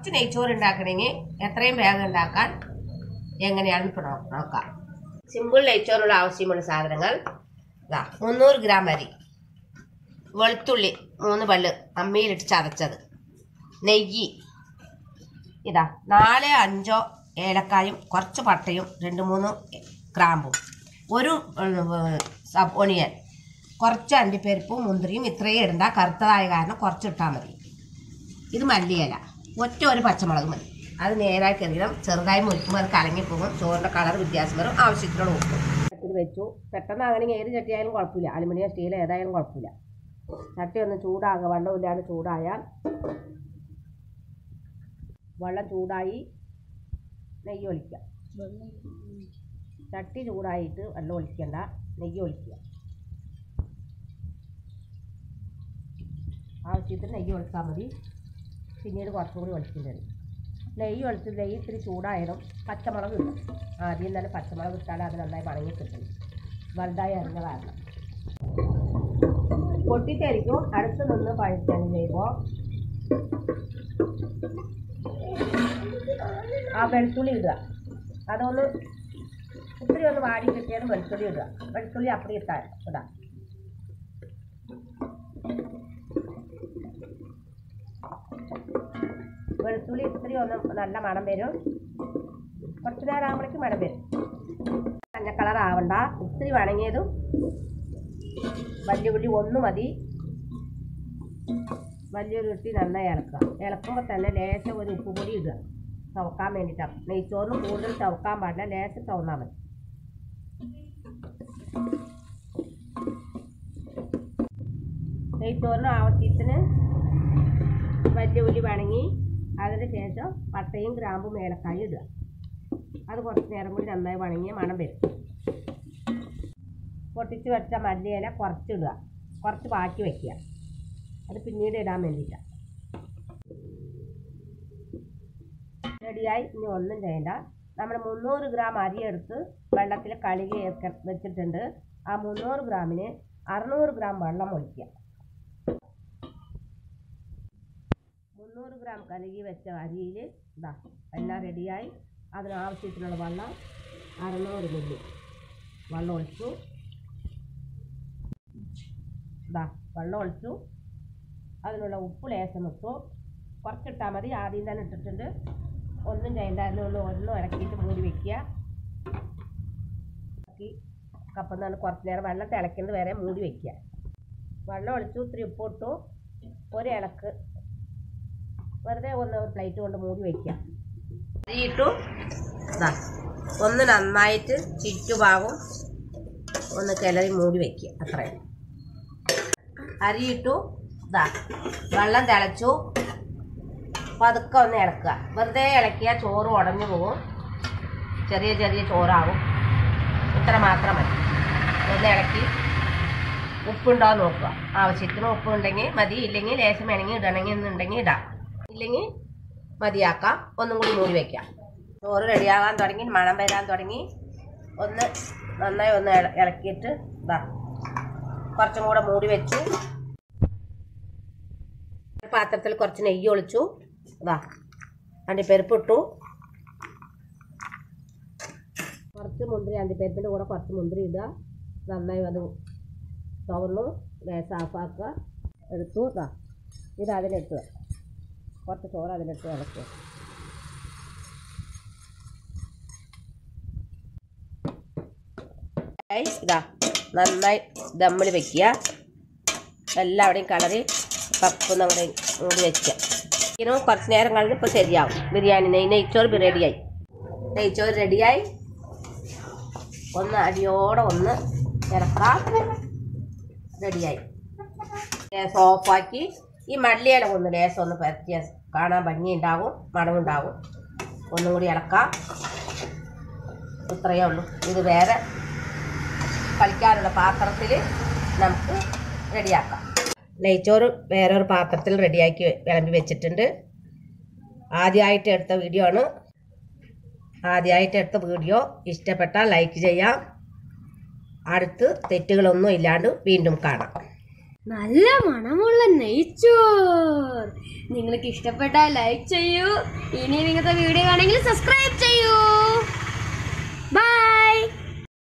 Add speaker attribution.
Speaker 1: കുറച്ച് നെയ്ച്ചോറ് ഉണ്ടാക്കണമെങ്കിൽ എത്രയും വേഗം ഉണ്ടാക്കാൻ എങ്ങനെയാണെന്ന് ഇപ്പോൾ നോ- നോക്കാം സിമ്പിൾ നെയ്ച്ചോറിനുള്ള ആവശ്യമുള്ള സാധനങ്ങൾ ഇതാ മുന്നൂറ് ഗ്രാം അരി വെളുത്തുള്ളി മൂന്ന് പല്ല് അമ്മിയിലിട്ട് ചതച്ചത് നെയ്യ് ഇതാ നാല് അഞ്ചോ ഏലക്കായും കുറച്ച് പട്ടയും രണ്ട് മൂന്ന് ഗ്രാമ്പും ഒരു ഒണിയൻ കുറച്ച് അണ്ടിപ്പരിപ്പും മുന്തിരിയും ഇത്രയും ഇടണ്ട കറുത്തതായ കാരണം കുറച്ച് ഇട്ടാൽ മതി ഇത് മല്ലിയില ഒറ്റ ഒരു പച്ചമുളക് മതി അത് നേരായി കറിയണം ചെറുതായി മുരിക്കുമ്പോൾ അത് കലങ്ങിപ്പോകും ചോറിൻ്റെ കളർ വ്യത്യാസം വരും ആവശ്യത്തിനുള്ള ഉപ്പ് ഇത് വെച്ചു പെട്ടെന്ന് അങ്ങനെ ഏത് ചട്ടിയായാലും കുഴപ്പമില്ല അലുമിനിയം സ്റ്റീൽ ഏതായാലും കുഴപ്പമില്ല ചട്ടി ഒന്ന് ചൂടാകുക വെള്ളമില്ലാതെ ചൂടായാൽ വെള്ളം ചൂടായി നെയ്യ് ഒഴിക്കുക ചട്ടി ചൂടായിട്ട് വെള്ളം ഒഴിക്കണ്ട നെയ്യ് ഒഴിക്കുക ആവശ്യത്തിന് നെയ്യ് ഒഴിച്ചാൽ മതി പിന്നീട് കുറച്ചും കൂടി ഒഴിക്കേണ്ടത് നെയ്യ് ഒഴിച്ച് നെയ്യ് ഇത്തിരി ചൂടായതും പച്ചമുളക് ഇടും ആദ്യം തന്നെ പച്ചമുളക് ഇട്ടാൽ അത് നന്നായി വണങ്ങി കിട്ടും വലുതായി അറിഞ്ഞ കാരണം പൊട്ടിച്ചായിരിക്കും അടുത്ത് നിന്ന് പഴുത്തതിന് ചെയ്യുമ്പോൾ ആ വെളുത്തുള്ളി ഇടുക അതൊന്ന് ഇത്തിരി ഒന്ന് വാടി കിട്ടിയാലും വെളുത്തുള്ളി ഇടുക വെളുത്തുള്ളി അപ്പടി ഇട്ടാൽ ഇടാം വെളുത്തുള്ളി ഇത്തിരി ഒന്ന് നല്ല മണം വരും കുറച്ച് നേരം ആകുമ്പോഴേക്കും മണം വരും മഞ്ഞ കളർ ആവണ്ട ഇത്തിരി വണങ്ങിയതും വലിയ ഉള്ളി ഒന്ന് മതി വലിയൊരു ഇട്ടി നന്നായി ഇളക്കുക ഇളക്കുമ്പോൾ തന്നെ ലേശം ഒരു ഉപ്പ് പൊടി ഇടുക ചവക്കാൻ വേണ്ടിയിട്ടാണ് നെയ്ച്ചോറിന് കൂടുതൽ ചവക്കാൻ പാടില്ല ലേശം ചവന്നാൽ മതി നെയ്ച്ചോറിന് ആവശ്യത്തിന് വലിയ ഉള്ളി വണങ്ങി അതിന് ശേഷം പട്ടയും ഗ്രാമ്പും ഏലക്കായും ഇടുക അത് കുറച്ച് നേരം കൂടി നന്നായി വണങ്ങിയ മണം വരും പൊട്ടിച്ച് വെച്ച മല്ലിയില കുറച്ചിടുക കുറച്ച് ബാക്കി വയ്ക്കുക അത് പിന്നീട് ഇടാൻ വേണ്ടിയിട്ടാണ് റെഡിയായി ഇനി ഒന്നും ചെയ്യണ്ട നമ്മൾ മുന്നൂറ് ഗ്രാം അരി എടുത്ത് വെള്ളത്തിൽ കഴുകി ഏക്ക- വെച്ചിട്ടുണ്ട് ആ മുന്നൂറ് ഗ്രാമിന് അറുന്നൂറ് ഗ്രാം വെള്ളം ഒഴിക്കുക മുന്നൂറ് ഗ്രാം കഴുകി വെച്ച അരിയിൽ ഇതാ എല്ലാം റെഡിയായി അതിനാവശ്യത്തിനുള്ള വെള്ളം അറുന്നൂറ് മില്ലി വെള്ളം ഒഴിച്ചു ഇതാ വെള്ളം ഒഴിച്ചു അതിനുള്ള ഉപ്പ് ലേശം ഇട്ടു കുറച്ചിട്ടാൽ മതി ആദ്യം തന്നെ ഇട്ടിട്ടുണ്ട് ഒന്നും ചെയ്യണ്ട അതിനുള്ള ഒന്നും ഇറക്കിയിട്ട് മൂടി വെക്കുക ഇറക്കി കപ്പന്നാണ് കുറച്ച് നേരം വെള്ളം തിളയ്ക്കുന്നത് വരെ മൂടി വെക്കുക വെള്ളം ഒഴിച്ചു ഇത്തിരി ഉപ്പ് ഇട്ടു ഒരു ഇളക്ക് വെറുതെ ഒന്ന് ഒരു പ്ലേറ്റ് കൊണ്ട് മൂടി വെക്കുക അരിയിട്ടു ഇതാ ഒന്ന് നന്നായിട്ട് ചുറ്റുഭാഗം ഒന്ന് കിളറി മൂടി വെക്കുക അത്രയും അരിയിട്ടു ഇതാ വെള്ളം തിളച്ചു പതുക്കെ ഒന്ന് ഇളക്കുക വെറുതെ ഇളക്കിയാൽ ചോറ് ഉടഞ്ഞു പോകും ചെറിയ ചെറിയ ചോറാവും ഇത്ര മാത്രം മതി ഒന്ന് ഇളക്കി ഉപ്പുണ്ടോ എന്ന് നോക്കുക ആവശ്യത്തിന് ഉപ്പ് ഉണ്ടെങ്കിൽ മതി ഇല്ലെങ്കിൽ ലേശം വേണമെങ്കിൽ ഇടണമെങ്കിൽ എന്നുണ്ടെങ്കിൽ ഇടാം ഇല്ലെങ്കിൽ മതിയാക്കാം ഒന്നും കൂടി മൂടി വയ്ക്കാം ചോറ് റെഡിയാകാൻ തുടങ്ങി മണം വരാൻ തുടങ്ങി ഒന്ന് നന്നായി ഒന്ന് ഇള- ഇളക്കിയിട്ട് ഇതാ കുറച്ചും കൂടെ മൂടി വെച്ചു പാത്രത്തിൽ കുറച്ച് നെയ്യ് ഒളിച്ചു ഇതാ അണ്ടിപ്പരിപ്പ് ഇട്ടു കുറച്ച് മുന്തിരി അണ്ടിപ്പരിപ്പിൻ്റെ കൂടെ കുറച്ച് മുന്തിരി ഇടുക നന്നായി അത് തുറന്നു ഗ്യാസ് ഓഫാക്കുക എടുത്തു ഇതാ ഇത് അതിലിട്ട് കുറച്ച് ചോറ് അതിലിട്ട് ഇളക്കുക ആയി ഇതാ നന്നായി ദമ്മിൽ വെക്കുക എല്ലാവിടെയും കളറി കപ്പ് നമ്മുടെ മൂടി വെക്കുക ഇതിനും കുറച്ച് നേരം കഴിഞ്ഞ് ഇപ്പോൾ ശരിയാവും ബിരിയാണി നെയ് നെയ്ച്ചോറ് റെഡിയായി നെയ്ച്ചോറ് റെഡിയായി ഒന്ന് അടിയോടെ ഒന്ന് ഇറക്കാം റെഡിയായി ലേസം ഓഫാക്കി ഈ മല്ലിയില ഒന്ന് ലേസം ഒന്ന് പരത്തിയ കാണാൻ ഭംഗിയുണ്ടാവും മണമുണ്ടാവും ഒന്നും കൂടി ഇളക്കാം ഇത്രയേ ഉള്ളൂ ഇത് വേറെ കളിക്കാനുള്ള പാത്രത്തിൽ നമുക്ക് റെഡിയാക്കാം നെയ്ച്ചോറ് വേറൊരു പാത്രത്തിൽ റെഡിയാക്കി വിളമ്പി വെച്ചിട്ടുണ്ട് ആദ്യമായിട്ട് എടുത്ത വീഡിയോ ആണ് ആദ്യമായിട്ട് എടുത്ത വീഡിയോ ഇഷ്ടപ്പെട്ടാൽ ലൈക്ക് ചെയ്യാം അടുത്ത് തെറ്റുകളൊന്നും ഇല്ലാണ്ട് വീണ്ടും കാണാം
Speaker 2: നല്ല മണമുള്ള നെയ്ച്ചോർ നിങ്ങൾക്ക് ഇഷ്ടപ്പെട്ടാൽ ലൈക്ക് ചെയ്യൂ ഇനി ഇങ്ങനത്തെ വീഡിയോ ആണെങ്കിൽ സബ്സ്ക്രൈബ് ചെയ്യൂ